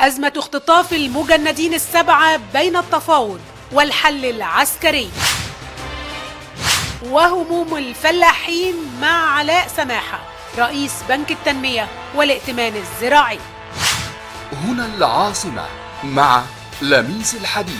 أزمة اختطاف المجندين السبعة بين التفاوض والحل العسكري وهموم الفلاحين مع علاء سماحة رئيس بنك التنمية والائتمان الزراعي هنا العاصمة مع لميس الحديدي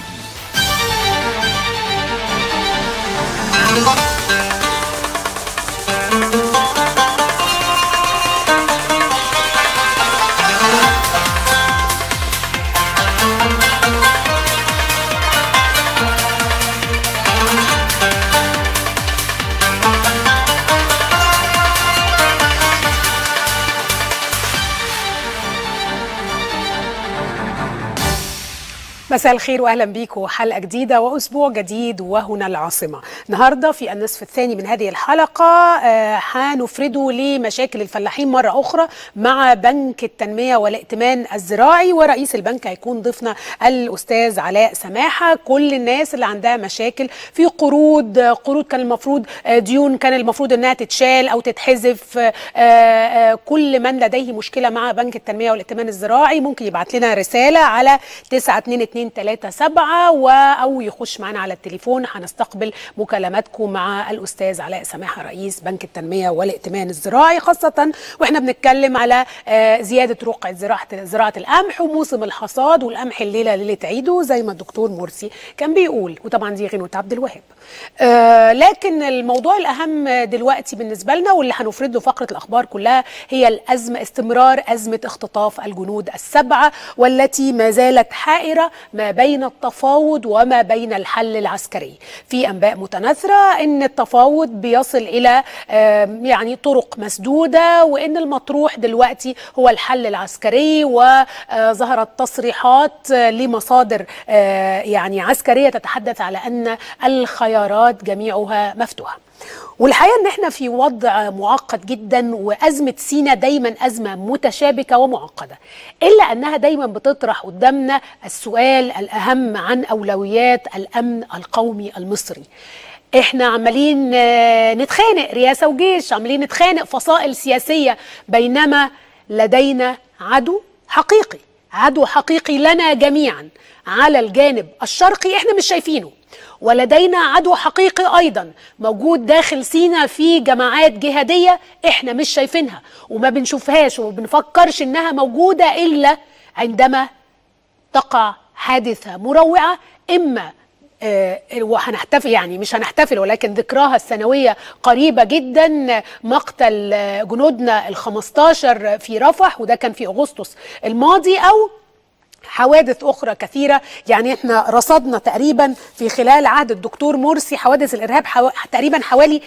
مساء الخير واهلا بيكم حلقه جديده واسبوع جديد وهنا العاصمه. النهارده في النصف الثاني من هذه الحلقه آه، هنفرده لمشاكل الفلاحين مره اخرى مع بنك التنميه والائتمان الزراعي ورئيس البنك هيكون ضيفنا الاستاذ علاء سماحه كل الناس اللي عندها مشاكل في قروض آه، قروض كان المفروض آه، ديون كان المفروض انها تتشال او تتحذف آه، آه، كل من لديه مشكله مع بنك التنميه والائتمان الزراعي ممكن يبعت لنا رساله على 922 237 و او يخش معنا على التليفون هنستقبل مكالماتكم مع الاستاذ علاء سماحه رئيس بنك التنميه والائتمان الزراعي خاصه واحنا بنتكلم على آه، زياده رقعه زراعه زراعه القمح وموسم الحصاد والقمح الليله ليله عيده زي ما الدكتور مرسي كان بيقول وطبعا دي غنوه عبد الوهاب آه، لكن الموضوع الاهم دلوقتي بالنسبه لنا واللي هنفرد له فقره الاخبار كلها هي الازمه استمرار ازمه اختطاف الجنود السبعه والتي ما زالت حائره ما بين التفاوض وما بين الحل العسكري في انباء متناثره ان التفاوض بيصل الى آه، يعني طرق مسدوده وان المطروح دلوقتي هو الحل العسكري وظهرت تصريحات آه، لمصادر آه، يعني عسكريه تتحدث على ان الخيارات جميعها مفتوحه والحقيقه ان احنا في وضع معقد جدا وازمه سينا دايما ازمه متشابكه ومعقده الا انها دايما بتطرح قدامنا السؤال الاهم عن اولويات الامن القومي المصري احنا عمالين آه، نتخانق رئاسه وجيش عمالين نتخانق فصائل سياسيه بينما لدينا عدو حقيقي عدو حقيقي لنا جميعا على الجانب الشرقي احنا مش شايفينه ولدينا عدو حقيقي ايضا موجود داخل سينا في جماعات جهاديه احنا مش شايفينها وما بنشوفهاش وما بنفكرش انها موجوده الا عندما تقع حادثه مروعه اما آه، وهنحتفل يعني مش هنحتفل ولكن ذكراها السنوية قريبة جدا مقتل آه، جنودنا ال 15 في رفح وده كان في أغسطس الماضي أو حوادث اخرى كثيره يعني احنا رصدنا تقريبا في خلال عهد الدكتور مرسي حوادث الارهاب حو... تقريبا حوالي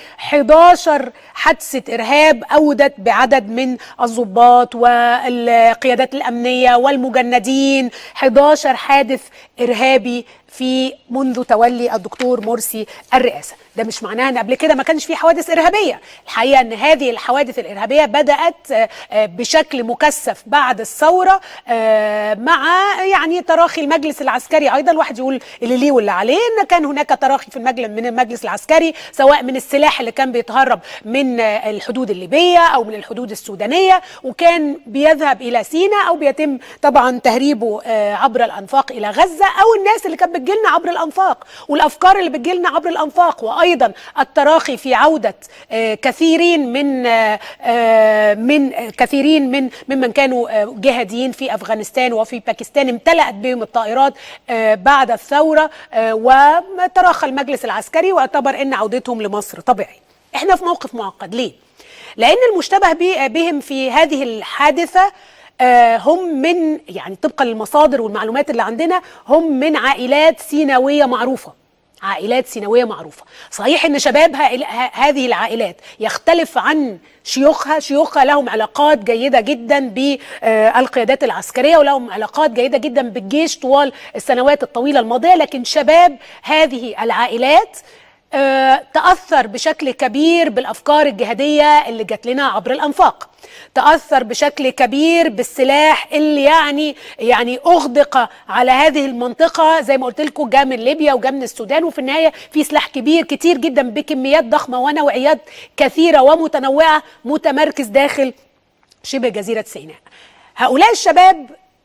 11 حادثه ارهاب اودت بعدد من الضباط والقيادات الامنيه والمجندين 11 حادث ارهابي في منذ تولي الدكتور مرسي الرئاسه ده مش معناه ان قبل كده ما كانش في حوادث ارهابيه الحقيقه ان هذه الحوادث الارهابيه بدات آه، آه، بشكل مكثف بعد الثوره آه، مع يعني تراخي المجلس العسكري ايضا الواحد يقول اللي ليه واللي عليه ان كان هناك تراخي في المجلس من المجلس العسكري سواء من السلاح اللي كان بيتهرب من آه، الحدود الليبيه او من الحدود السودانيه وكان بيذهب الى سيناء او بيتم طبعا تهريبه آه، عبر الانفاق الى غزه او الناس اللي كانت بتجيلنا عبر الانفاق والافكار اللي بتجيلنا عبر الانفاق وايضا التراخي في عوده آه، كثيرين من آه، آه، من آه، كثيرين من ممن كانوا آه، جهاديين في افغانستان وفي باكستان امتلأت بهم الطائرات آه، بعد الثوره آه، وتراخى المجلس العسكري واعتبر ان عودتهم لمصر طبيعي احنا في موقف معقد ليه لان المشتبه بي- بهم في هذه الحادثه آه، هم من يعني طبقا للمصادر والمعلومات اللي عندنا هم من عائلات سيناويه معروفه عائلات سيناويه معروفه صحيح ان شباب هائل- ه- هذه العائلات يختلف عن شيوخها شيوخها لهم علاقات جيده جدا بالقيادات العسكريه ولهم علاقات جيده جدا بالجيش طوال السنوات الطويله الماضيه لكن شباب هذه العائلات آه، تأثر بشكل كبير بالأفكار الجهادية اللي جات لنا عبر الأنفاق تأثر بشكل كبير بالسلاح اللي يعني يعني أغدق على هذه المنطقة زي ما قلت لكم جاء من ليبيا وجاء من السودان وفي النهاية في سلاح كبير كتير جدا بكميات ضخمة ونوعيات كثيرة ومتنوعة متمركز داخل شبه جزيرة سيناء هؤلاء الشباب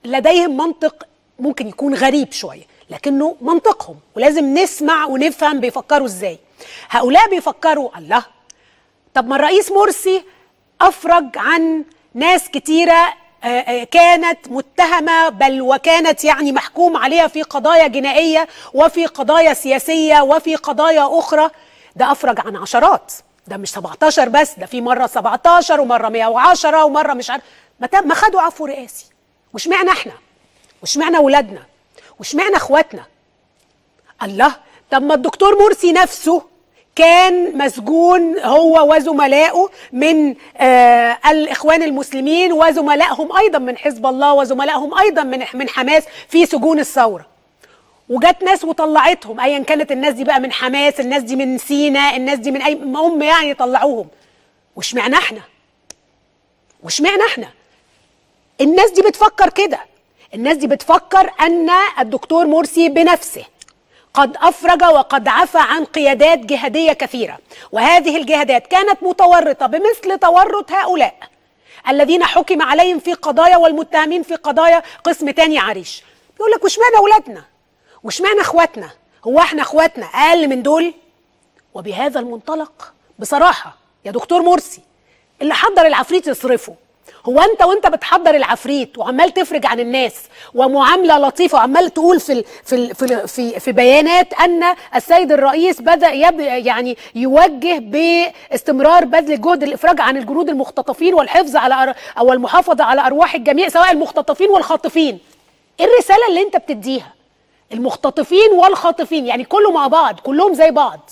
لديهم منطق ممكن يكون غريب شويه لكنه منطقهم ولازم نسمع ونفهم بيفكروا ازاي هؤلاء بيفكروا الله طب ما الرئيس مرسي افرج عن ناس كتيره آه، آه، كانت متهمه بل وكانت يعني محكوم عليها في قضايا جنائيه وفي قضايا سياسيه وفي قضايا اخرى ده افرج عن عشرات ده مش 17 بس ده في مره 17 ومره 110 ومره مش عارف ما تم- ما خدوا عفو رئاسي واشمعنى احنا واشمعنى ولادنا واشمعنى اخواتنا الله طب ما الدكتور مرسي نفسه كان مسجون هو وزملائه من آه الاخوان المسلمين وزملائهم ايضا من حزب الله وزملائهم ايضا من من حماس في سجون الثوره وجات ناس وطلعتهم ايا كانت الناس دي بقى من حماس الناس دي من سينا الناس دي من اي هم يعني طلعوهم واشمعنى احنا واشمعنى احنا الناس دي بتفكر كده الناس دي بتفكر ان الدكتور مرسي بنفسه قد افرج وقد عفى عن قيادات جهاديه كثيره وهذه الجهادات كانت متورطه بمثل تورط هؤلاء الذين حكم عليهم في قضايا والمتهمين في قضايا قسم تاني عريش بيقول لك واشمعنى اولادنا واشمعنى اخواتنا هو احنا اخواتنا اقل من دول وبهذا المنطلق بصراحه يا دكتور مرسي اللي حضر العفريت يصرفه هو انت وانت بتحضر العفريت وعمال تفرج عن الناس ومعامله لطيفه وعمال تقول في ال في ال في ال في, في بيانات ان السيد الرئيس بدا يب يعني يوجه باستمرار بذل الجهد الافراج عن الجنود المختطفين والحفظ على أر- او المحافظه على ارواح الجميع سواء المختطفين والخاطفين ايه الرساله اللي انت بتديها المختطفين والخاطفين يعني كله مع بعض كلهم زي بعض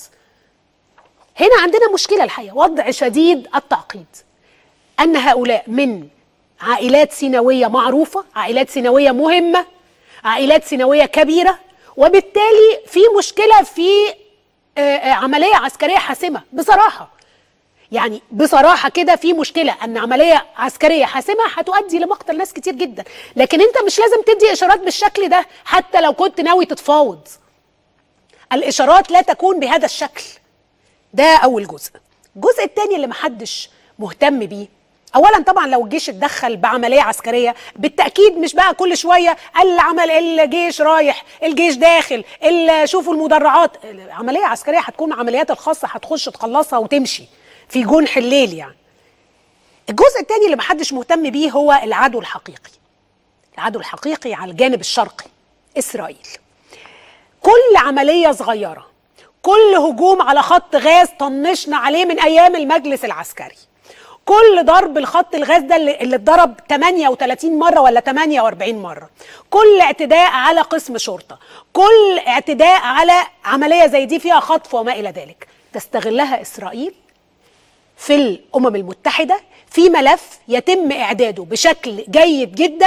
هنا عندنا مشكله الحقيقه وضع شديد التعقيد ان هؤلاء من عائلات سيناويه معروفه عائلات سيناويه مهمه عائلات سيناويه كبيره وبالتالي في مشكله في آه، آه، عمليه عسكريه حاسمه بصراحه يعني بصراحه كده في مشكله ان عمليه عسكريه حاسمه هتؤدي لمقتل ناس كتير جدا لكن انت مش لازم تدي اشارات بالشكل ده حتى لو كنت ناوي تتفاوض الاشارات لا تكون بهذا الشكل ده اول جزء الجزء الثاني اللي محدش مهتم بيه اولا طبعا لو الجيش اتدخل بعمليه عسكريه بالتاكيد مش بقى كل شويه العمل الجيش رايح الجيش داخل ال- شوفوا المدرعات عمليه عسكريه هتكون عمليات الخاصه هتخش تخلصها وتمشي في جنح الليل يعني الجزء الثاني اللي محدش مهتم بيه هو العدو الحقيقي العدو الحقيقي على الجانب الشرقي اسرائيل كل عمليه صغيره كل هجوم على خط غاز طنشنا عليه من ايام المجلس العسكري كل ضرب الخط الغاز ده اللي اللي اتضرب 38 مره ولا 48 مره كل اعتداء على قسم شرطه كل اعتداء على عمليه زي دي فيها خطف وما الى ذلك تستغلها اسرائيل في الامم المتحده في ملف يتم اعداده بشكل جيد جدا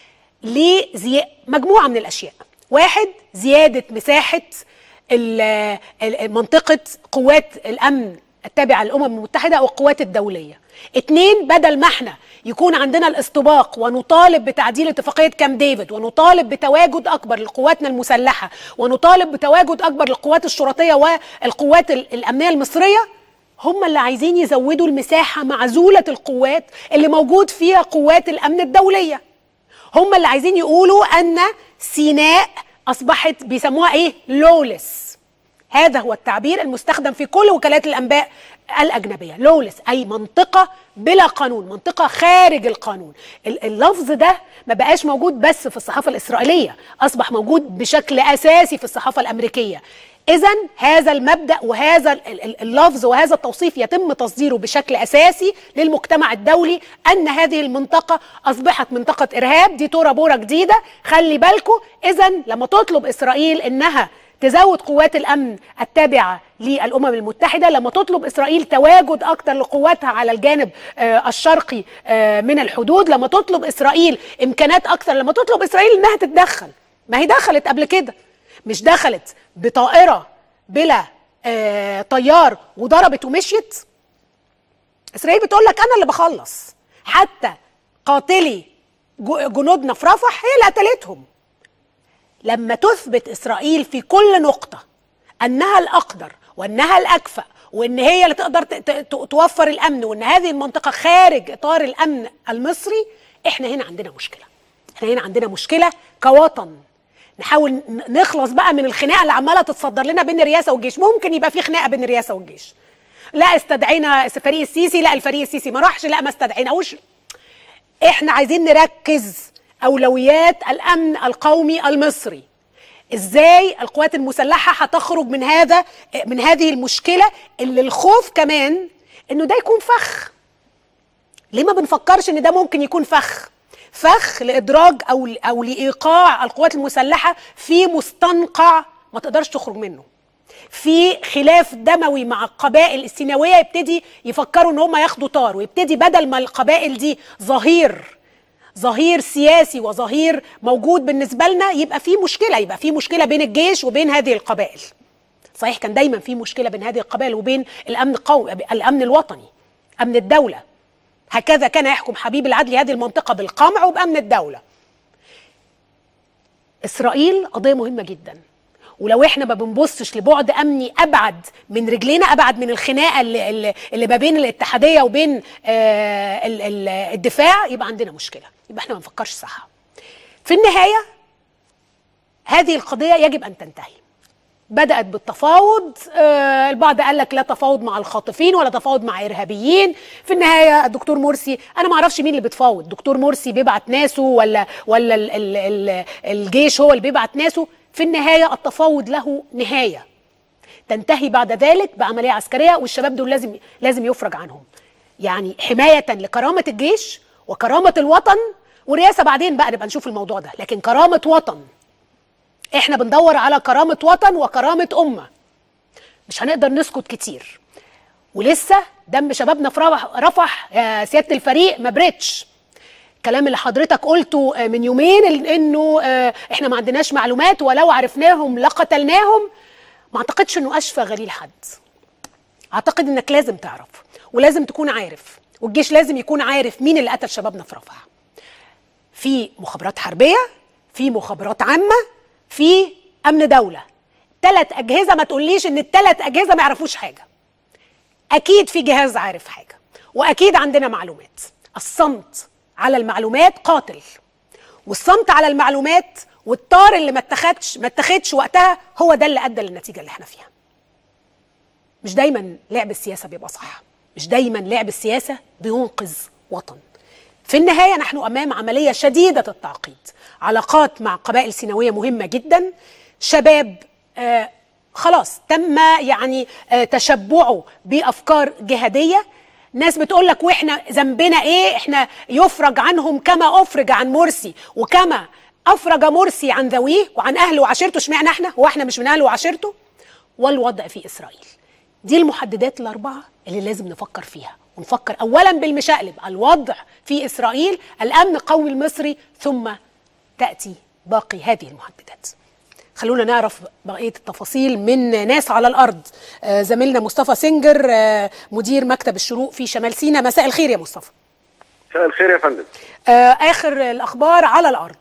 لمجموعه من الاشياء واحد زياده مساحه ال- ال- منطقه قوات الامن التابعه للامم المتحده او القوات الدوليه اتنين بدل ما احنا يكون عندنا الاستباق ونطالب بتعديل اتفاقيه كام ديفيد ونطالب بتواجد اكبر لقواتنا المسلحه ونطالب بتواجد اكبر للقوات الشرطيه والقوات ال- الامنيه المصريه هم اللي عايزين يزودوا المساحه معزوله القوات اللي موجود فيها قوات الامن الدوليه هم اللي عايزين يقولوا ان سيناء اصبحت بيسموها ايه لولس هذا هو التعبير المستخدم في كل وكالات الانباء الاجنبيه لولس اي منطقه بلا قانون منطقه خارج القانون ال- اللفظ ده ما بقاش موجود بس في الصحافه الاسرائيليه اصبح موجود بشكل اساسي في الصحافه الامريكيه اذا هذا المبدا وهذا ال- ال- اللفظ وهذا التوصيف يتم تصديره بشكل اساسي للمجتمع الدولي ان هذه المنطقه اصبحت منطقه ارهاب دي تورا بورا جديده خلي بالكم اذا لما تطلب اسرائيل انها تزود قوات الامن التابعه للامم المتحده لما تطلب اسرائيل تواجد اكتر لقواتها على الجانب آه، الشرقي آه، من الحدود لما تطلب اسرائيل امكانات اكتر لما تطلب اسرائيل انها تتدخل ما هي دخلت قبل كده مش دخلت بطائره بلا آه، طيار وضربت ومشيت اسرائيل بتقول لك انا اللي بخلص حتى قاتلي جو- جنودنا في رفح هي اللي قتلتهم لما تثبت اسرائيل في كل نقطه انها الاقدر وانها الاكفأ وان هي اللي تقدر ت- ت- توفر الامن وان هذه المنطقه خارج اطار الامن المصري احنا هنا عندنا مشكله احنا هنا عندنا مشكله كوطن نحاول ن- نخلص بقى من الخناقه اللي عماله تتصدر لنا بين الرئاسه والجيش ممكن يبقى في خناقه بين الرئاسه والجيش لا استدعينا فريق السيسي لا الفريق السيسي ما راحش لا ما استدعيناهوش احنا عايزين نركز اولويات الامن القومي المصري ازاي القوات المسلحه هتخرج من هذا من هذه المشكله اللي الخوف كمان انه ده يكون فخ ليه ما بنفكرش ان ده ممكن يكون فخ فخ لادراج او او لايقاع القوات المسلحه في مستنقع ما تقدرش تخرج منه في خلاف دموي مع القبائل السيناويه يبتدي يفكروا ان هم ياخدوا طار ويبتدي بدل ما القبائل دي ظهير ظهير سياسي وظهير موجود بالنسبه لنا يبقى في مشكله يبقى في مشكله بين الجيش وبين هذه القبائل صحيح كان دايما في مشكله بين هذه القبائل وبين الامن القومي الامن الوطني امن الدوله هكذا كان يحكم حبيب العدلي هذه المنطقه بالقمع وبامن الدوله اسرائيل قضيه مهمه جدا ولو احنا ما بنبصش لبعد امني ابعد من رجلينا ابعد من الخناقه اللي, اللي, اللي ما بين الاتحاديه وبين آه ال- ال- الدفاع يبقى عندنا مشكله يبقى احنا ما نفكرش صح في النهايه هذه القضيه يجب ان تنتهي بدات بالتفاوض آه البعض قال لك لا تفاوض مع الخاطفين ولا تفاوض مع ارهابيين في النهايه الدكتور مرسي انا ما اعرفش مين اللي بيتفاوض دكتور مرسي بيبعت ناسه ولا ولا ال ال ال الجيش هو اللي بيبعت ناسه في النهايه التفاوض له نهايه تنتهي بعد ذلك بعمليه عسكريه والشباب دول لازم لازم يفرج عنهم يعني حمايه لكرامه الجيش وكرامه الوطن ورئاسه بعدين بقى نبقى نشوف الموضوع ده لكن كرامه وطن احنا بندور على كرامه وطن وكرامه امه مش هنقدر نسكت كتير ولسه دم شبابنا في رفح, رفح يا سياده الفريق ما بريتش الكلام اللي حضرتك قلته آه، من يومين ال- انه آه، احنا ما عندناش معلومات ولو عرفناهم لقتلناهم ما اعتقدش انه اشفى غليل حد اعتقد انك لازم تعرف ولازم تكون عارف والجيش لازم يكون عارف مين اللي قتل شبابنا في رفح في مخابرات حربيه في مخابرات عامه في امن دوله ثلاث اجهزه ما تقوليش ان الثلاث اجهزه ما يعرفوش حاجه اكيد في جهاز عارف حاجه واكيد عندنا معلومات الصمت على المعلومات قاتل والصمت على المعلومات والطار اللي ما اتخدش ما اتخدش وقتها هو ده اللي ادى للنتيجه اللي احنا فيها مش دايما لعب السياسه بيبقى صح مش دايما لعب السياسه بينقذ وطن في النهايه نحن امام عمليه شديده التعقيد علاقات مع قبائل سيناويه مهمه جدا شباب آه خلاص تم يعني آه تشبعه بافكار جهاديه ناس بتقول لك واحنا ذنبنا ايه احنا يفرج عنهم كما افرج عن مرسي وكما افرج مرسي عن ذويه وعن اهله وعشيرته اشمعنى احنا هو احنا مش من اهله وعشيرته والوضع في اسرائيل دي المحددات الاربعه اللي لازم نفكر فيها ونفكر اولا بالمشقلب الوضع في اسرائيل الامن القومي المصري ثم تاتي باقي هذه المحددات خلونا نعرف بقيه التفاصيل من ناس على الارض آه زميلنا مصطفى سنجر آه مدير مكتب الشروق في شمال سيناء مساء الخير يا مصطفى مساء الخير يا فندم آه اخر الاخبار على الارض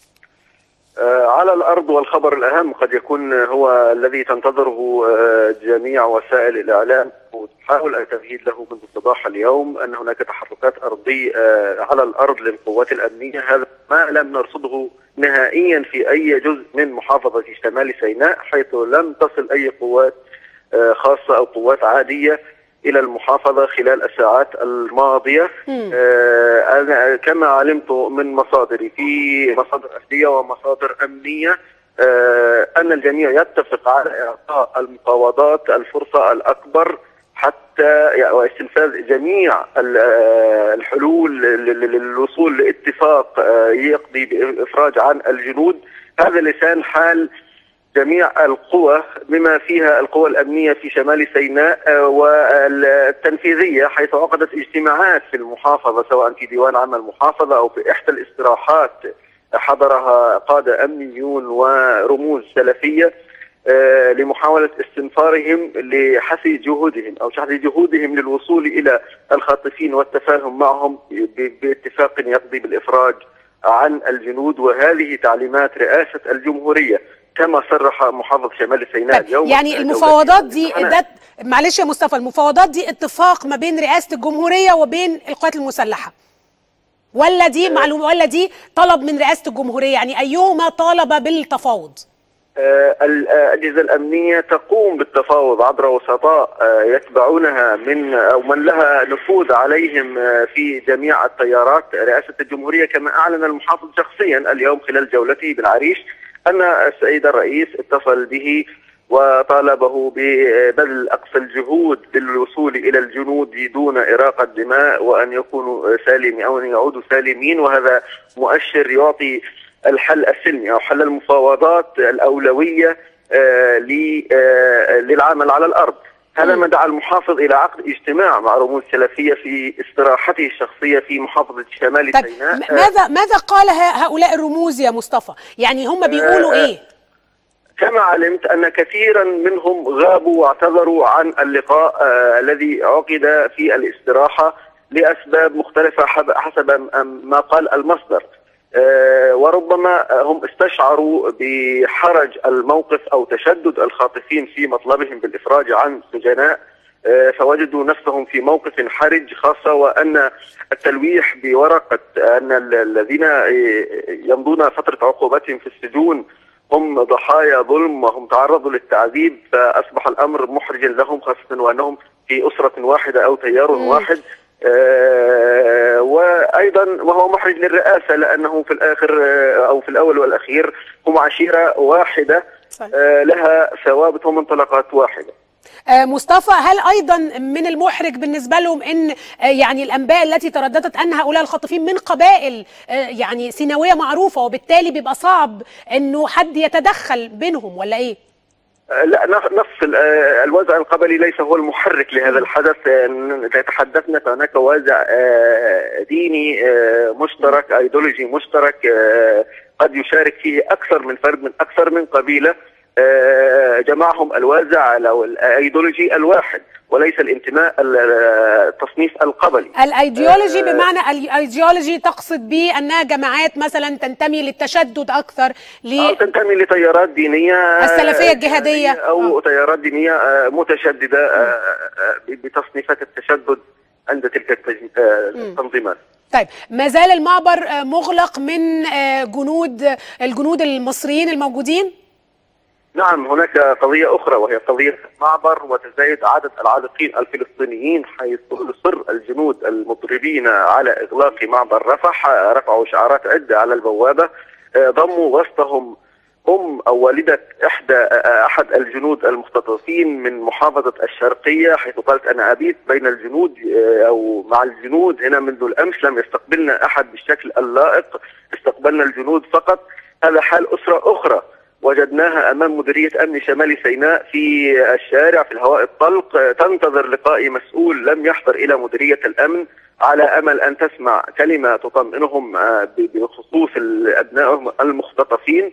آه، على الأرض والخبر الأهم قد يكون هو الذي تنتظره آه، جميع وسائل الإعلام وتحاول أن تمهيد له منذ صباح اليوم أن هناك تحركات أرضية آه، على الأرض للقوات الأمنية هذا ما لم نرصده نهائيا في أي جزء من محافظة شمال سيناء حيث لم تصل أي قوات آه، خاصة أو قوات عادية إلى المحافظة خلال الساعات الماضية آه، أنا كما علمت من مصادري في مصادر أهلية ومصادر أمنية آه، أن الجميع يتفق على إعطاء المفاوضات الفرصة الأكبر حتى يعني واستنفاذ جميع ال- آه، الحلول لل- لل- للوصول لاتفاق آه، يقضي بإفراج عن الجنود هذا لسان حال جميع القوى بما فيها القوى الأمنية في شمال سيناء آه، والتنفيذية حيث عقدت اجتماعات في المحافظة سواء في ديوان عام المحافظة أو في إحدى الاستراحات حضرها قادة أمنيون ورموز سلفية آه، لمحاولة استنفارهم لحثي جهودهم أو شحذ جهودهم للوصول إلى الخاطفين والتفاهم معهم ب- باتفاق يقضي بالإفراج عن الجنود وهذه تعليمات رئاسة الجمهورية كما صرح محافظ شمال سيناء اليوم يعني المفاوضات دي ده معلش يا مصطفى المفاوضات دي اتفاق ما بين رئاسه الجمهوريه وبين القوات المسلحه ولا دي معلومه ولا دي طلب من رئاسه الجمهوريه يعني ايهما طالب بالتفاوض آه، الأجهزة الأمنية تقوم بالتفاوض عبر وسطاء آه، يتبعونها من أو من لها نفوذ عليهم آه، في جميع التيارات رئاسة الجمهورية كما أعلن المحافظ شخصيا اليوم خلال جولته بالعريش أن السيد الرئيس اتصل به وطالبه ببذل اقصى الجهود للوصول الى الجنود دون اراقه دماء وان يكونوا سالمين او ان يعودوا سالمين وهذا مؤشر يعطي الحل السلمي او حل المفاوضات الاولويه آه، آه، للعمل على الارض هذا ما دعا المحافظ الى عقد اجتماع مع رموز السلفيه في استراحته الشخصيه في محافظه شمال طيب سيناء ماذا ماذا قال هؤلاء الرموز يا مصطفى؟ يعني هم بيقولوا آه، ايه؟ كما علمت ان كثيرا منهم غابوا واعتذروا عن اللقاء آه الذي عقد في الاستراحه لاسباب مختلفه حسب ما قال المصدر آه وربما هم استشعروا بحرج الموقف او تشدد الخاطفين في مطلبهم بالافراج عن سجناء آه فوجدوا نفسهم في موقف حرج خاصه وان التلويح بورقه ان الذين يمضون فتره عقوبتهم في السجون هم ضحايا ظلم وهم تعرضوا للتعذيب فاصبح الامر محرجا لهم خاصه وانهم في اسره واحده او تيار مم. واحد آه وايضا وهو محرج للرئاسه لانه في الاخر آه او في الاول والاخير هم عشيره واحده آه لها ثوابت ومنطلقات واحده مصطفى هل ايضا من المحرج بالنسبه لهم ان يعني الانباء التي ترددت ان هؤلاء الخاطفين من قبائل يعني سيناويه معروفه وبالتالي بيبقى صعب انه حد يتدخل بينهم ولا ايه؟ لا نفس الوازع القبلي ليس هو المحرك لهذا الحدث تحدثنا فهناك وازع ديني مشترك ايديولوجي مشترك قد يشارك فيه اكثر من فرد من اكثر من قبيله جمعهم الوازع او الايديولوجي الواحد وليس الانتماء التصنيف القبلي الايديولوجي بمعنى الايديولوجي تقصد به انها جماعات مثلا تنتمي للتشدد اكثر ل... أو تنتمي لتيارات دينيه السلفيه الجهاديه او أوه. تيارات دينيه متشدده بتصنيفات التشدد عند تلك التنظيمات طيب ما زال المعبر مغلق من جنود الجنود المصريين الموجودين نعم هناك قضية أخرى وهي قضية المعبر وتزايد عدد العالقين الفلسطينيين حيث يصر الجنود المضربين على إغلاق معبر رفح رفعوا شعارات عدة على البوابة ضموا وسطهم أم أو والدة إحدى أحد الجنود المختطفين من محافظة الشرقية حيث قالت أنا أبيت بين الجنود أو مع الجنود هنا منذ الأمس لم يستقبلنا أحد بالشكل اللائق استقبلنا الجنود فقط هذا حال أسرة أخرى وجدناها امام مديريه امن شمال سيناء في الشارع في الهواء الطلق تنتظر لقاء مسؤول لم يحضر الى مديريه الامن على امل ان تسمع كلمه تطمئنهم بخصوص ابنائهم المختطفين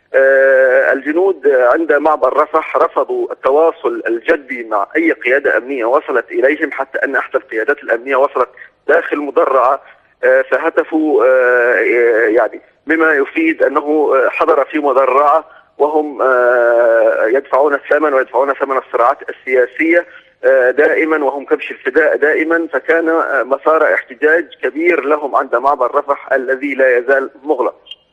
الجنود عند معبر رفح رفضوا التواصل الجدي مع اي قياده امنيه وصلت اليهم حتى ان احدى القيادات الامنيه وصلت داخل مدرعه فهتفوا يعني بما يفيد انه حضر في مدرعه وهم يدفعون الثمن ويدفعون ثمن الصراعات السياسيه دائما وهم كبش الفداء دائما فكان مسار احتجاج كبير لهم عند معبر رفح الذي لا يزال مغلق.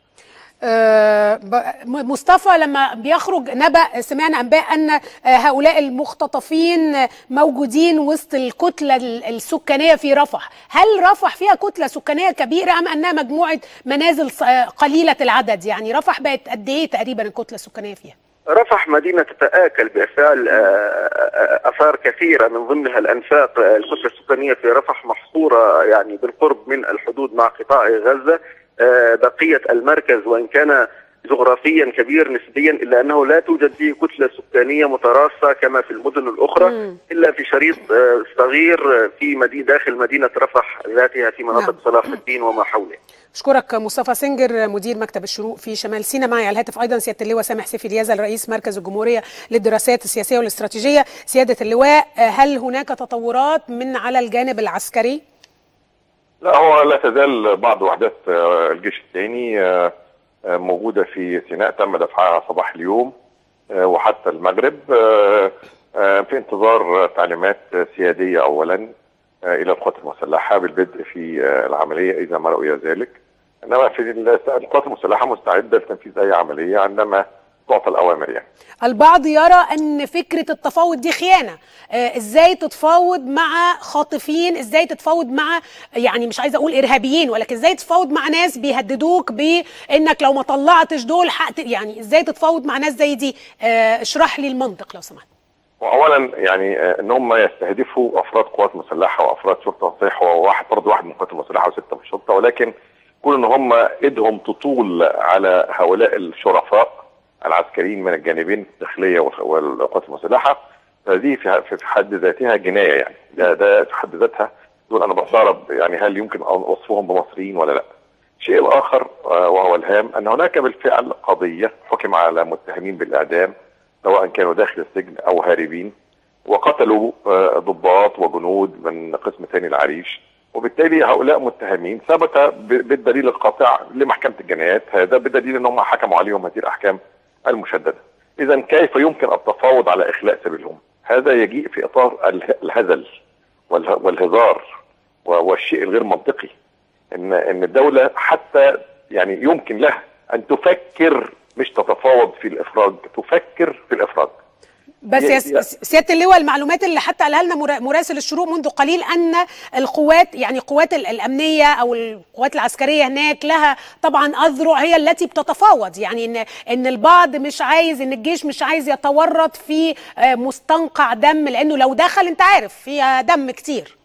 مصطفى لما بيخرج نبأ سمعنا أنباء أن هؤلاء المختطفين موجودين وسط الكتلة السكانية في رفح هل رفح فيها كتلة سكانية كبيرة أم أنها مجموعة منازل قليلة العدد يعني رفح بقت قد إيه تقريبا الكتلة السكانية فيها رفح مدينة تتآكل بأفعال آثار كثيرة من ضمنها الأنفاق الكتلة السكانية في رفح محصورة يعني بالقرب من الحدود مع قطاع غزة بقية المركز وإن كان جغرافيا كبير نسبيا إلا أنه لا توجد فيه كتلة سكانية متراصة كما في المدن الأخرى مم. إلا في شريط صغير في مدينة داخل مدينة رفح ذاتها في مناطق نعم. صلاح الدين وما حوله أشكرك مصطفى سنجر مدير مكتب الشروق في شمال سيناء معي على الهاتف أيضا سيادة اللواء سامح سيفي اليازل رئيس مركز الجمهورية للدراسات السياسية والاستراتيجية سيادة اللواء هل هناك تطورات من على الجانب العسكري؟ لا هو لا تزال بعض وحدات الجيش الثاني موجودة في سيناء تم دفعها صباح اليوم وحتى المغرب في انتظار تعليمات سيادية أولا آه، الى القوات المسلحه بالبدء في آه، العمليه اذا ما رؤي ذلك انما في ال- القوات المسلحه مستعده لتنفيذ اي عمليه عندما تعطى الاوامر يعني البعض يرى ان فكره التفاوض دي خيانه آه، ازاي تتفاوض مع خاطفين ازاي تتفاوض مع يعني مش عايزه اقول ارهابيين ولكن ازاي تتفاوض مع ناس بيهددوك بانك لو ما طلعتش دول حق يعني ازاي تتفاوض مع ناس زي دي آه، اشرح لي المنطق لو سمحت واولا يعني آه، ان هم يستهدفوا افراد قوات مسلحه وافراد شرطه صحيح هو واحد فرد واحد من القوات المسلحه وسته من الشرطه ولكن كون ان هم ايدهم تطول على هؤلاء الشرفاء العسكريين من الجانبين الداخليه والخ- والقوات المسلحه فدي في في حد ذاتها جنايه يعني ده ده في حد ذاتها دول انا بستغرب يعني هل يمكن ان وصفهم بمصريين ولا لا؟ الشيء الاخر آه، وهو الهام ان هناك بالفعل قضيه حكم على متهمين بالاعدام سواء كانوا داخل السجن او هاربين وقتلوا آه، ضباط وجنود من قسم ثاني العريش وبالتالي هؤلاء متهمين ثبت ب- بالدليل القاطع لمحكمه الجنايات هذا بدليل ان هم حكموا عليهم هذه الاحكام المشدده. اذا كيف يمكن التفاوض على اخلاء سبيلهم؟ هذا يجيء في اطار اله- الهزل واله- والهزار و- والشيء الغير منطقي ان ان الدوله حتى يعني يمكن لها ان تفكر مش تتفاوض في الافراج تفكر في الافراج بس يا- يا يا- س- سياده اللواء المعلومات اللي حتى قالها لنا مرا- مراسل الشروق منذ قليل ان القوات يعني القوات ال- الامنيه او القوات العسكريه هناك لها طبعا اذرع هي التي بتتفاوض يعني ان ان البعض مش عايز ان الجيش مش عايز يتورط في آه، مستنقع دم لانه لو دخل انت عارف فيها دم كتير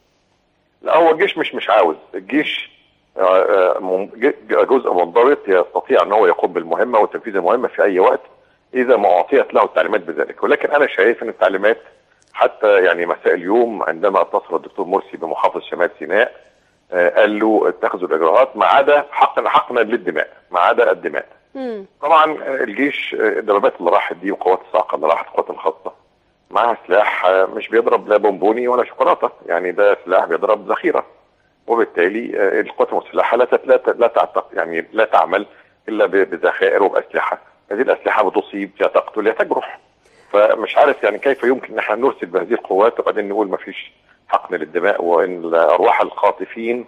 لا هو الجيش مش مش عاوز الجيش آه، آه، من- ج- جزء منضبط يستطيع ان هو يقوم بالمهمه وتنفيذ المهمه في اي وقت اذا ما اعطيت له التعليمات بذلك ولكن انا شايف ان التعليمات حتى يعني مساء اليوم عندما اتصل الدكتور مرسي بمحافظ شمال سيناء آه، قال له اتخذوا الاجراءات ما عدا حقنا حقنا للدماء ما عدا الدماء مم. طبعا آه، الجيش آه، الدبابات اللي راحت دي وقوات الصاعقه اللي راحت القوات الخاصه معاها سلاح آه، مش بيضرب لا بونبوني ولا شوكولاته يعني ده سلاح بيضرب ذخيره وبالتالي آه، القوات المسلحه لا تت- لا ت- لا تعتق يعني لا تعمل الا ب- بذخائر وباسلحه هذه الاسلحه بتصيب يا تقتل يا تجرح فمش عارف يعني كيف يمكن ان احنا نرسل بهذه القوات وبعدين نقول ما فيش حقن للدماء وان ارواح الخاطفين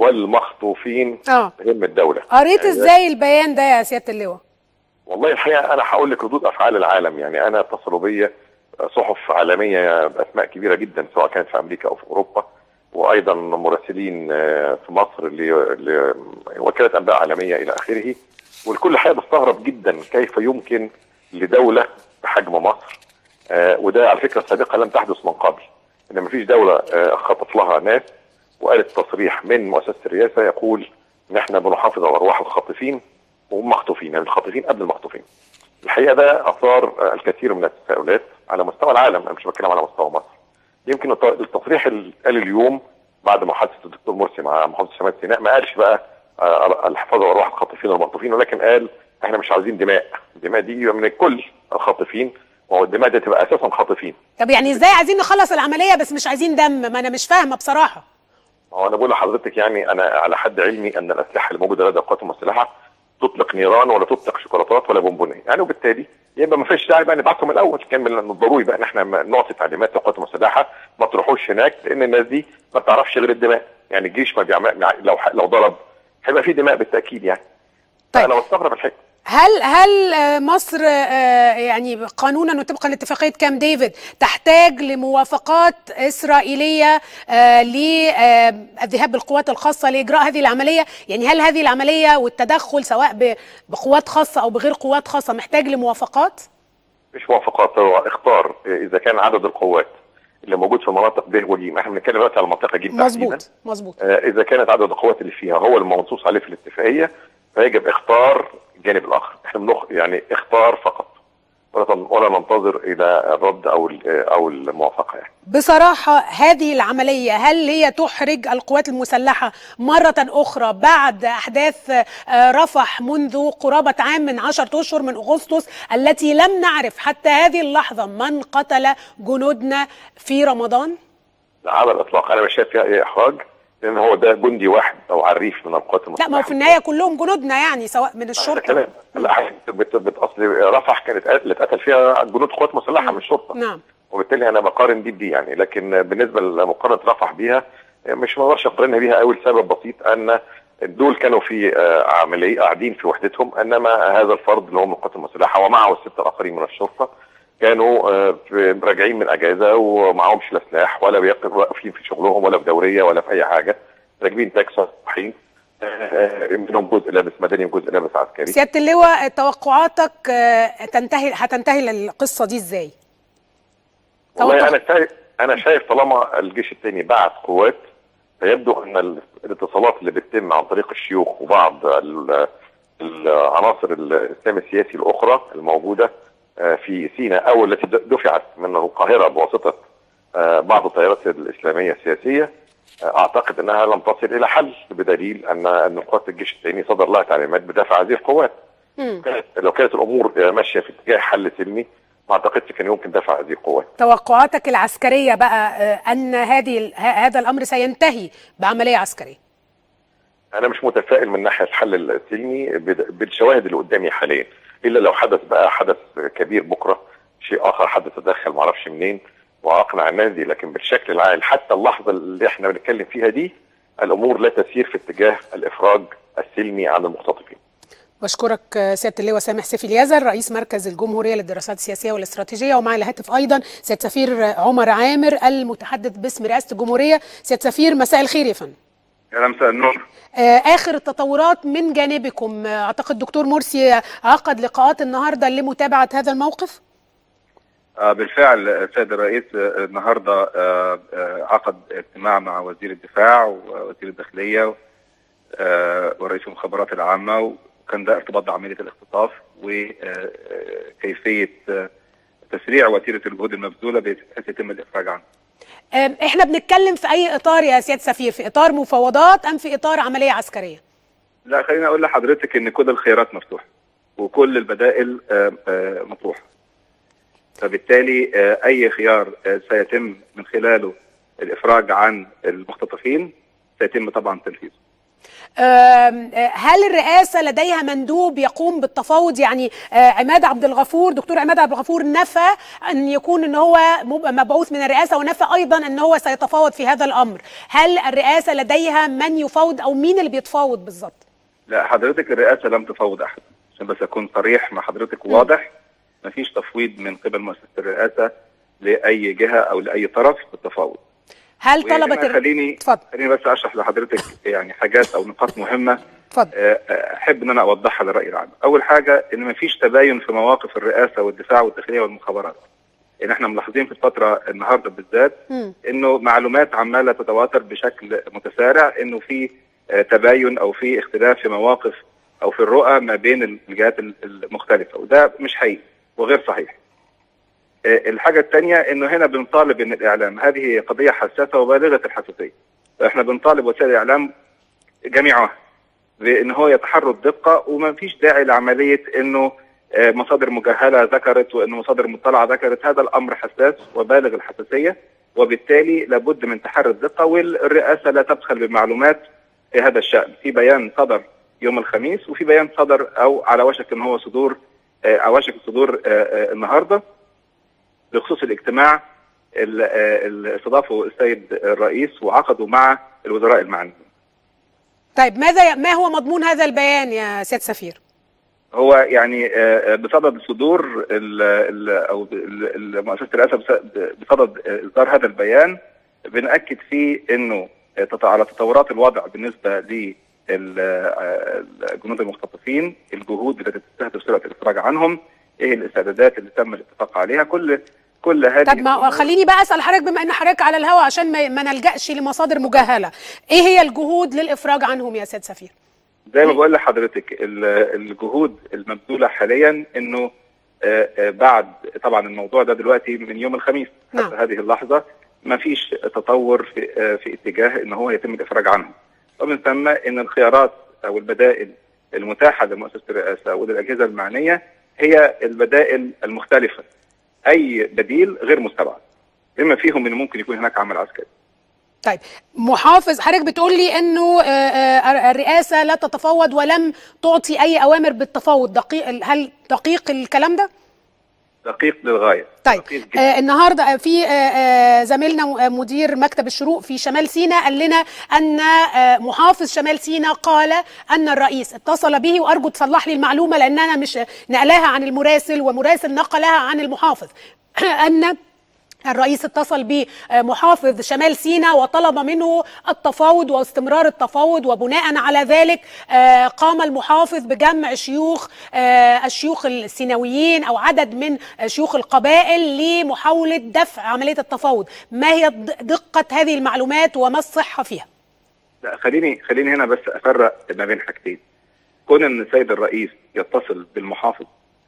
والمخطوفين اه تهم الدوله قريت يعني ازاي البيان ده يا سياده اللواء والله الحقيقه انا هقول لك ردود افعال العالم يعني انا اتصلوا بيا صحف عالميه باسماء كبيره جدا سواء كانت في امريكا او في اوروبا وايضا مراسلين آه، في مصر ل- لوكاله انباء عالميه الى اخره والكل حقيقه بيستغرب جدا كيف يمكن لدوله بحجم مصر آه، وده على فكره سابقا لم تحدث من قبل ان مفيش دوله آه، خطف لها ناس وقالت تصريح من مؤسسه الرئاسه يقول ان احنا بنحافظ على ارواح الخاطفين وهم مخطوفين يعني الخاطفين قبل المخطوفين الحقيقه ده اثار آه، الكثير من التساؤلات على مستوى العالم انا مش بتكلم على مستوى مصر يمكن الت- التصريح اللي قال اليوم بعد محادثه الدكتور مرسي مع محافظ شمال سيناء ما قالش بقى آه، الحفاظ على ارواح الخاطفين والمخطوفين ولكن قال احنا مش عاوزين دماء الدماء دي من الكل الخاطفين وهو الدماء دي تبقى اساسا خاطفين طب يعني ازاي عايزين نخلص العمليه بس مش عايزين دم ما انا مش فاهمه بصراحه ما هو انا بقول لحضرتك يعني انا على حد علمي ان الاسلحه اللي موجوده لدى القوات المسلحه تطلق نيران ولا تطلق شوكولاتات ولا بونبونيه يعني وبالتالي يبقى ما فيش داعي بقى نبعتهم الاول كان من الضروري بقى ان احنا ما نعطي تعليمات للقوات المسلحه ما تروحوش هناك لان الناس دي ما بتعرفش غير الدماء يعني الجيش ما بيعمل لو لو ضرب هيبقى في دماء بالتاكيد يعني طيب. انا بستغرب الحقيقه هل هل آه، مصر آه، يعني قانونا وطبقا لاتفاقيه كام ديفيد تحتاج لموافقات اسرائيليه آه، للذهاب بالقوات الخاصه لاجراء هذه العمليه؟ يعني هل هذه العمليه والتدخل سواء ب- بقوات خاصه او بغير قوات خاصه محتاج لموافقات؟ مش موافقات هو اختار اذا كان عدد القوات اللي موجود في مناطق ب وج احنا بنتكلم دلوقتي على منطقه ج تحديدا مظبوط مظبوط آه، اذا كانت عدد القوات اللي فيها هو المنصوص عليه في الاتفاقيه فيجب اختار الجانب الاخر احنا بنخ يعني اختار فقط ولا تن- ولا ننتظر الى الرد او ال- او الموافقه يعني بصراحة هذه العملية هل هي تحرج القوات المسلحة مرة أخرى بعد أحداث آه، رفح منذ قرابة عام من عشرة أشهر من أغسطس التي لم نعرف حتى هذه اللحظة من قتل جنودنا في رمضان؟ لا، على الاطلاق انا مش شايف فيها اي احراج لان هو ده جندي واحد او عريف من القوات لا المسلحه ما هو في النهاية كلهم جنودنا يعني سواء من ده الشرطة كلام لا بت- بت- اصل رفح كانت اللي اتقتل فيها جنود قوات مسلحه مش شرطه نعم وبالتالي انا بقارن دي بدي يعني لكن بالنسبه لمقارنه رفح بيها مش ما اقدرش اقارنها بيها قوي لسبب بسيط ان دول كانوا في آه، عمليه قاعدين في وحدتهم انما هذا الفرد اللي هو من القوات المسلحه ومعه السته الاخرين من الشرطه كانوا آه، في- راجعين من اجازه ومعهمش لا سلاح ولا بيق- واقفين في شغلهم ولا في دوريه ولا في اي حاجه راكبين تاكسي رايحين آه، منهم جزء لابس مدني وجزء لابس عسكري سياده اللواء توقعاتك آه، تنتهي هتنتهي القصه دي ازاي؟ والله توقع- انا شايف انا شايف طالما الجيش الثاني بعت قوات فيبدو ان ال- الاتصالات اللي بتتم عن طريق الشيوخ وبعض ال- العناصر الاسلام السياسي الاخرى الموجوده آه، في سيناء او التي د- دفعت من القاهره بواسطه آه، بعض التيارات الاسلاميه السياسيه آه، اعتقد انها لم تصل الى حل بدليل ان ان قوات الجيش الثاني صدر لها تعليمات بدفع هذه القوات مم. كانت لو كانت الامور آه، ماشيه في اتجاه حل سلمي ما اعتقدش كان يمكن دفع هذه القوات توقعاتك العسكريه بقى آه، ان هذه ال- ه- هذا الامر سينتهي بعمليه عسكريه انا مش متفائل من ناحيه الحل السلمي بد- بالشواهد اللي قدامي حاليا الا لو حدث بقى حدث كبير بكره شيء اخر حد تدخل معرفش منين واقنع الناس دي لكن بالشكل العام حتى اللحظه اللي احنا بنتكلم فيها دي الامور لا تسير في اتجاه الافراج السلمي عن المختطفين بشكرك آه، سياده اللواء سامح سيفي اليزر رئيس مركز الجمهوريه للدراسات السياسيه والاستراتيجيه ومع الهاتف ايضا سياده سفير آه، عمر عامر المتحدث باسم رئاسه الجمهوريه سياده سفير مساء الخير يا فندم يا مساء النور آه، اخر التطورات من جانبكم آه، اعتقد الدكتور مرسي عقد لقاءات النهارده لمتابعه هذا الموقف آه، بالفعل السيد الرئيس آه، النهارده آه، آه، عقد اجتماع مع وزير الدفاع ووزير الداخليه آه، ورئيس المخابرات العامه وكان ده ارتباط بعمليه الاختطاف وكيفيه تسريع وتيره الجهود المبذوله بحيث يتم الافراج عنه. آه، احنا بنتكلم في اي اطار يا سياده سفير في اطار مفاوضات ام في اطار عمليه عسكريه لا خليني اقول لحضرتك ان كل الخيارات مفتوحه وكل البدائل آه، آه، مطروحه. فبالتالي آه، اي خيار آه، سيتم من خلاله الافراج عن المختطفين سيتم طبعا تنفيذه. آم، آه، هل الرئاسة لديها مندوب يقوم بالتفاوض يعني آه، عماد عبد الغفور دكتور عماد عبد الغفور نفى أن يكون أن هو مب- مبعوث من الرئاسة ونفى أيضا أن هو سيتفاوض في هذا الأمر هل الرئاسة لديها من يفاوض أو مين اللي بيتفاوض بالضبط لا حضرتك الرئاسه لم تفاوض احد عشان بس اكون صريح مع حضرتك واضح مفيش تفويض من قبل مؤسسه الرئاسه لاي جهه او لاي طرف بالتفاوض. هل وهنا طلبت الر- خليني اتفضل خليني بس اشرح لحضرتك يعني حاجات او نقاط مهمه اتفضل آه، آه، احب ان انا اوضحها للراي العام. اول حاجه ان مفيش تباين في مواقف الرئاسه والدفاع والداخليه والمخابرات. ان احنا ملاحظين في الفتره النهارده بالذات مم. انه معلومات عماله تتواتر بشكل متسارع انه في آه، تباين او في اختلاف في مواقف او في الرؤى ما بين الجهات ال- المختلفه وده مش حقيقي وغير صحيح. آه، الحاجه الثانيه انه هنا بنطالب ان الاعلام هذه قضيه حساسه وبالغه الحساسيه. فاحنا بنطالب وسائل الاعلام جميعها بان هو يتحروا الدقه وما فيش داعي لعمليه انه آه، مصادر مجهله ذكرت وان مصادر مطلعه ذكرت هذا الامر حساس وبالغ الحساسيه وبالتالي لابد من تحري الدقه والرئاسه لا تبخل بمعلومات في هذا الشان في بيان صدر يوم الخميس وفي بيان صدر او على وشك ان هو صدور آه، على وشك الصدور آه، آه، النهارده بخصوص الاجتماع ال- آه، اللي استضافه السيد الرئيس وعقده مع الوزراء المعنيين طيب ماذا ما هو مضمون هذا البيان يا سيادة سفير هو يعني آه، آه، بصدد صدور ال ال او ال- ال- مؤسسه الرئاسه بص- بصدد آه، اصدار هذا البيان بناكد فيه انه آه، تط- على تطورات الوضع بالنسبه للجنود المختطفين الجهود التي تستهدف سرعه الافراج عنهم ايه الاستعدادات اللي تم الاتفاق عليها كل كل هذه طب ما خليني بقى اسال حضرتك بما ان حضرتك على الهواء عشان ما, ما نلجاش لمصادر مجهله ايه هي الجهود للافراج عنهم يا سيد سفير زي ما بقول لحضرتك ال- الجهود المبذوله حاليا انه آه، آه، بعد طبعا الموضوع ده دلوقتي من يوم الخميس نعم. حتى هذه اللحظه ما فيش تطور في آه، في اتجاه ان هو يتم الافراج عنهم ومن ثم ان الخيارات او البدائل المتاحه لمؤسسه الرئاسه وللاجهزه المعنيه هي البدائل المختلفه اي بديل غير مستبعد بما فيهم ان ممكن يكون هناك عمل عسكري طيب محافظ حضرتك بتقول لي انه آه، آه، الرئاسه لا تتفاوض ولم تعطي اي اوامر بالتفاوض دقيق هل دقيق الكلام ده دقيق للغايه طيب دقيق جداً. آه النهارده في آه آه زميلنا م- آه، مدير مكتب الشروق في شمال سيناء قال لنا ان آه محافظ شمال سيناء قال ان الرئيس اتصل به وارجو تصلح لي المعلومه لان انا مش نقلها عن المراسل ومراسل نقلها عن المحافظ ان الرئيس اتصل بمحافظ شمال سيناء وطلب منه التفاوض واستمرار التفاوض وبناء على ذلك آه، قام المحافظ بجمع شيوخ آه، الشيوخ السيناويين او عدد من شيوخ القبائل لمحاوله دفع عمليه التفاوض ما هي د- دقه هذه المعلومات وما الصحه فيها لا خليني خليني هنا بس افرق ما بين حاجتين كون ان السيد الرئيس يتصل بالمحافظ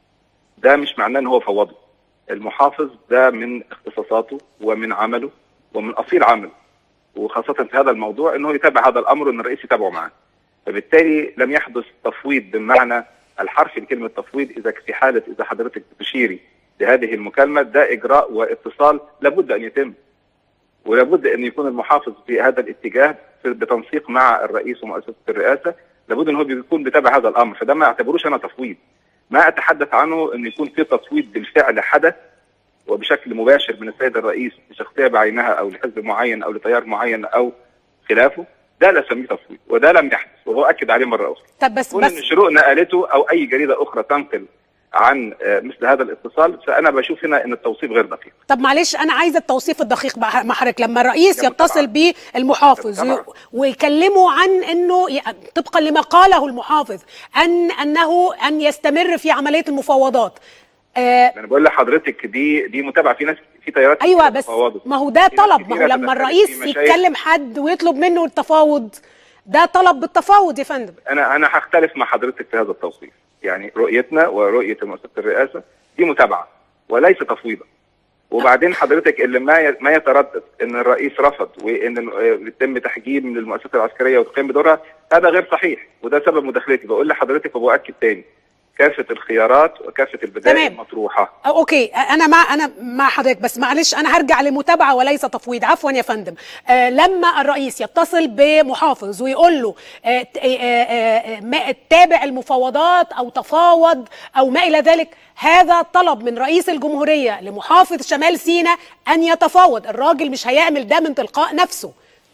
ده مش معناه ان هو فوضه المحافظ ده من اختصاصاته ومن عمله ومن اصيل عمله وخاصه في هذا الموضوع انه يتابع هذا الامر وان الرئيس يتابعه معاه فبالتالي لم يحدث تفويض بمعنى الحرفي لكلمه تفويض اذا في حاله اذا حضرتك بتشيري لهذه المكالمه ده اجراء واتصال لابد ان يتم ولابد ان يكون المحافظ في هذا الاتجاه في- بتنسيق مع الرئيس ومؤسسه الرئاسه لابد ان هو بيكون بيتابع هذا الامر فده ما اعتبروش انا تفويض ما اتحدث عنه ان يكون في تفويض بالفعل حدث وبشكل مباشر من السيد الرئيس لشخصيه بعينها او لحزب معين او لتيار معين او خلافه ده لا اسميه تفويض وده لم يحدث وهو اكد عليه مره اخرى طب بس كون ان بس الشروق نقلته او اي جريده اخرى تنقل عن آه، مثل هذا الاتصال فانا بشوف هنا ان التوصيف غير دقيق طب معلش انا عايزه التوصيف الدقيق مع مع حضرتك لما الرئيس يا يتصل بالمحافظ طبعاً. وي- ويكلمه عن انه ي- طبقا لما قاله المحافظ ان انه ان يستمر في عمليه المفاوضات آه انا بقول لحضرتك دي دي متابعه في ناس في تيارات ايوه كتيرة بس تفاوضت. ما هو ده في ناس طلب ما هو كتيرة لما تدخلت الرئيس في مشايخ. يتكلم حد ويطلب منه التفاوض ده طلب بالتفاوض يا فندم انا انا هختلف مع حضرتك في هذا التوصيف يعني رؤيتنا ورؤيه مؤسسه الرئاسه دي متابعه وليس تفويضا وبعدين حضرتك اللي ما ي- ما يتردد ان الرئيس رفض وان ال- يتم تحجيم للمؤسسه العسكريه وتقيم بدورها هذا غير صحيح وده سبب مداخلتي بقول لحضرتك وبؤكد تاني كافه الخيارات وكافه البدائل تمام. مطروحه أه، اوكي انا مع انا مع حضرتك بس معلش انا هرجع لمتابعه وليس تفويض عفوا يا فندم آه لما الرئيس يتصل بمحافظ ويقول له آه ت- آه آه ما- تابع المفاوضات او تفاوض او ما الى ذلك هذا طلب من رئيس الجمهوريه لمحافظ شمال سيناء ان يتفاوض الراجل مش هيعمل ده من تلقاء نفسه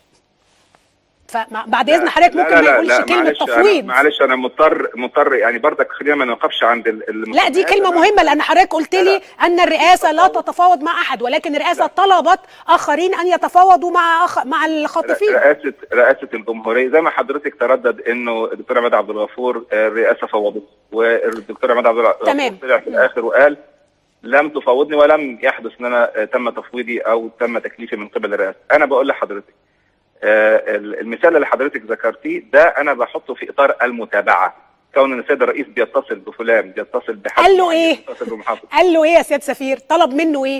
فبعد اذن حضرتك لا، ممكن لا، ما لا، يقولش لا، كلمه معلش أنا- تفويض معلش انا مضطر مضطر يعني برضك خلينا ما نوقفش عند ال- لا دي المسميات. كلمة أنا- مهمة لأن حضرتك قلت لا، لي لا. أن الرئاسة لا تتفاوض مع أحد ولكن الرئاسة طلبت آخرين أن يتفاوضوا مع أخ... مع الخاطفين رئاسه رئاسه الجمهوريه زي ما حضرتك تردد انه الدكتور عماد عبد الغفور آه، الرئاسه فوضت والدكتور عماد عبد الغفور تمام. طلع في الاخر وقال لم تفاوضني ولم يحدث ان انا آه، تم تفويضي او تم تكليفي من قبل الرئاسه انا بقول لحضرتك آه، ال- المثال اللي حضرتك ذكرتيه ده انا بحطه في اطار المتابعه كون ان السيد الرئيس بيتصل بفلان بيتصل بحد قال له معين، إيه؟ بيتصل بمحافظ قال له إيه يا سياد سفير طلب منه إيه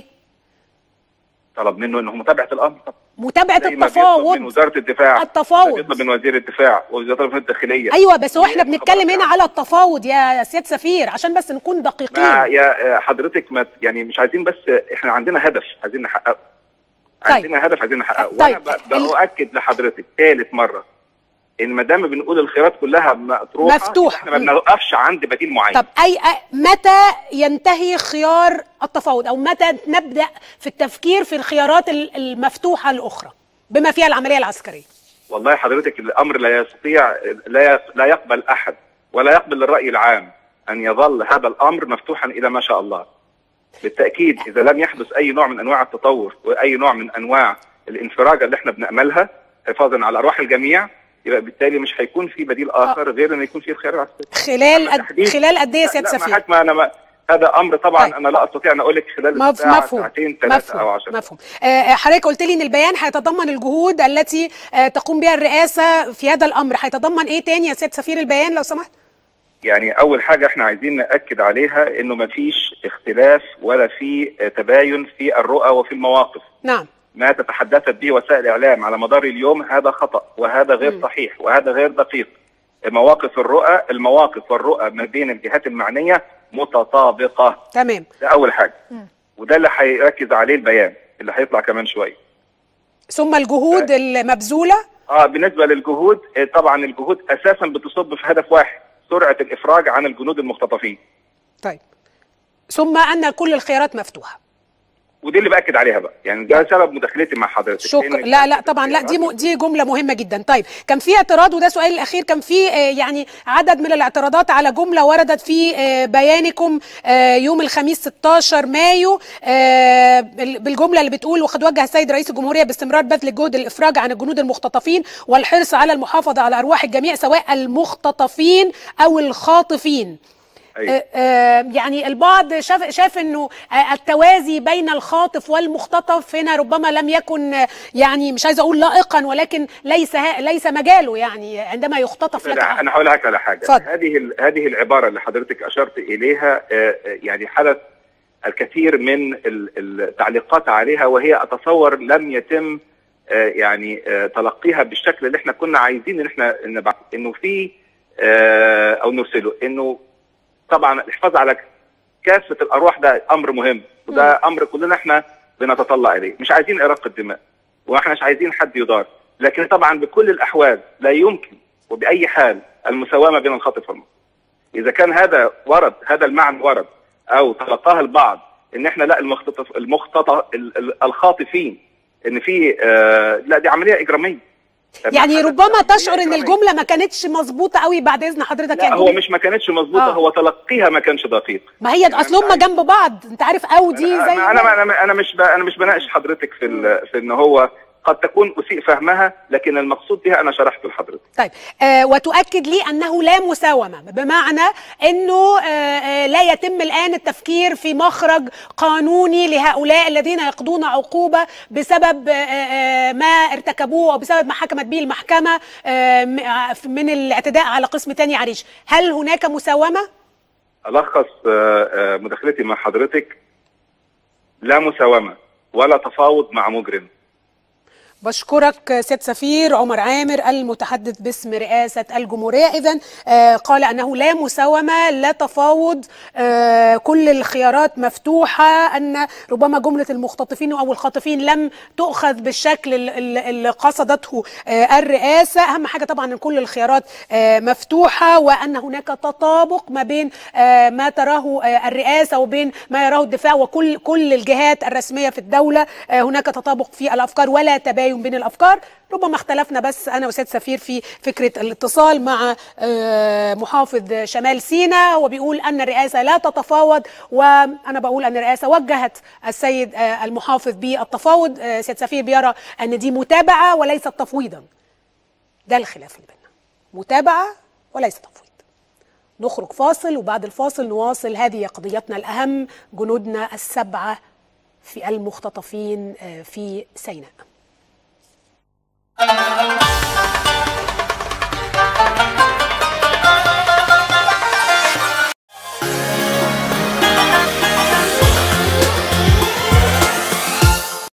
طلب منه انه متابعه الامر طبعا متابعة زي ما بيطلب من التفاوض وزاره الدفاع التفاوض. بيطلب من وزير الدفاع ووزاره الداخليه أيوة بس هو إحنا وزير بنتكلم المخابرات هنا على التفاوض يا سياد سفير عشان بس نكون ما دقيقين يا حضرتك ما يعني مش عايزين بس احنا عندنا هدف عايزين نحققه طيب. عندنا هدف عايزين نحققه طيب. وانا ب- ال- باكد لحضرتك ثالث مره ان ما دام بنقول الخيارات كلها مطروحه مفتوحة. احنا ما مم. بنوقفش عند بديل معين طب أي أي- متى ينتهي خيار التفاوض أو متى نبدأ في التفكير في الخيارات ال- المفتوحة الأخرى بما فيها العملية العسكرية والله حضرتك الامر لا يستطيع لا ي- لا يقبل احد ولا يقبل الراي العام ان يظل هذا الامر مفتوحا الى ما شاء الله بالتاكيد اذا لم يحدث اي نوع من انواع التطور واي نوع من انواع الانفراجه اللي احنا بناملها حفاظا على ارواح الجميع يبقى بالتالي مش هيكون في بديل اخر غير ان يكون في الخيار العسكري خلال أما قد تحديد- خلال قد إيه يا لا- سياد لا، ما سفير حد- ما انا ما هذا امر طبعا طيب. انا لا استطيع ان اقول لك خلال مف- ساعه مفهوم ساعتين ثلاثه او مفهوم عشرة مفهوم آه، حضرتك قلت لي ان البيان هيتضمن الجهود التي آه، تقوم بها الرئاسه في هذا الامر هيتضمن ايه تاني يا سيد سفير البيان لو سمحت يعني اول حاجه احنا عايزين ناكد عليها انه ما فيش اختلاف ولا في آه، تباين في الرؤى وفي المواقف نعم ما تتحدثت به وسائل الاعلام على مدار اليوم هذا خطا وهذا غير صحيح وهذا غير دقيق مواقف الرؤى المواقف والرؤى ما بين الجهات المعنيه متطابقه تمام ده اول حاجه وده اللي هيركز عليه البيان اللي هيطلع كمان شويه ثم الجهود المبذوله اه بالنسبه للجهود آه، طبعا الجهود اساسا بتصب في هدف واحد سرعه الافراج عن الجنود المختطفين طيب ثم ان كل الخيارات مفتوحه ودي اللي باكد عليها بقى يعني ده سبب مداخلتي مع حضرتك شكرا لأن لا لا طبعا لا دي م... دي جمله مهمه جدا طيب كان في اعتراض وده سؤالي الاخير كان في آه، يعني عدد من الاعتراضات على جمله وردت في آه، بيانكم آه، يوم الخميس 16 مايو آه، بال- بالجمله اللي بتقول وقد وجه السيد رئيس الجمهوريه باستمرار بذل جهد الافراج عن الجنود المختطفين والحرص على المحافظه على ارواح الجميع سواء المختطفين او الخاطفين أيوة. آه، آه، يعني البعض شاف شاف انه آه، التوازي بين الخاطف والمختطف هنا ربما لم يكن آه، يعني مش عايزه اقول لائقا ولكن ليس ها- ليس مجاله يعني عندما يختطف لك لا، انا هقول لك على حاجه اتفضل. هذه ال- هذه العباره اللي حضرتك اشرت اليها آه، آه، يعني حدث الكثير من ال- التعليقات عليها وهي اتصور لم يتم آه، يعني آه، تلقيها بالشكل اللي احنا كنا عايزين ان احنا نبعث انه في آه، او نرسله انه طبعا الحفاظ على كافه الارواح ده امر مهم وده امر كلنا احنا بنتطلع اليه مش عايزين اراقه دماء واحنا مش عايزين حد يضار لكن طبعا بكل الاحوال لا يمكن وباي حال المساواه ما بين الخاطف والمخطئ اذا كان هذا ورد هذا المعنى ورد او تلقاه البعض ان احنا لا المختطف المختطف ال- ال- الخاطفين ان في آه لا دي عمليه اجراميه يعني حدث ربما عملية تشعر ان إجرامية. الجمله ما كانتش مظبوطه قوي بعد اذن حضرتك لا يعني هو مش ما كانتش مظبوطه آه. هو تلقيها ما كانش دقيق ما هي يعني اصل هم أنت جنب بعض انت عارف او دي انا زي انا انا انا مش ب- انا مش بناقش حضرتك في ال- في ان هو قد تكون اسيء فهمها لكن المقصود بها انا شرحته لحضرتك طيب آه وتؤكد لي انه لا مساومه بمعنى انه آه آه لا يتم الان التفكير في مخرج قانوني لهؤلاء الذين يقضون عقوبه بسبب آه آه ما ارتكبوه او بسبب ما حكمت به المحكمه آه م- آه، من الاعتداء على قسم تاني عريش هل هناك مساومه الخص آه، آه، مداخلتي مع حضرتك لا مساومه ولا تفاوض مع مجرم بشكرك سيد سفير عمر عامر المتحدث باسم رئاسة الجمهورية إذا قال أنه لا مساومة لا تفاوض آه، كل الخيارات مفتوحة أن ربما جملة المختطفين أو الخاطفين لم تؤخذ بالشكل ال- ال- اللي قصدته آه، الرئاسة أهم حاجة طبعا أن كل الخيارات آه، مفتوحة وأن هناك تطابق ما بين آه، ما تراه آه، الرئاسة وبين ما يراه الدفاع وكل كل الجهات الرسمية في الدولة آه، هناك تطابق في الأفكار ولا تباين بين الأفكار ربما اختلفنا بس أنا وسيد سفير في فكرة الاتصال مع آه، محافظ شمال سيناء وبيقول أن الرئاسة لا تتفاوض وأنا بقول أن الرئاسة وجهت السيد آه، المحافظ بالتفاوض آه، سيد سفير بيرى أن دي متابعة وليست تفويضا ده الخلاف اللي بيننا متابعة وليس تفويض نخرج فاصل وبعد الفاصل نواصل هذه قضيتنا الأهم جنودنا السبعة في المختطفين آه، في سيناء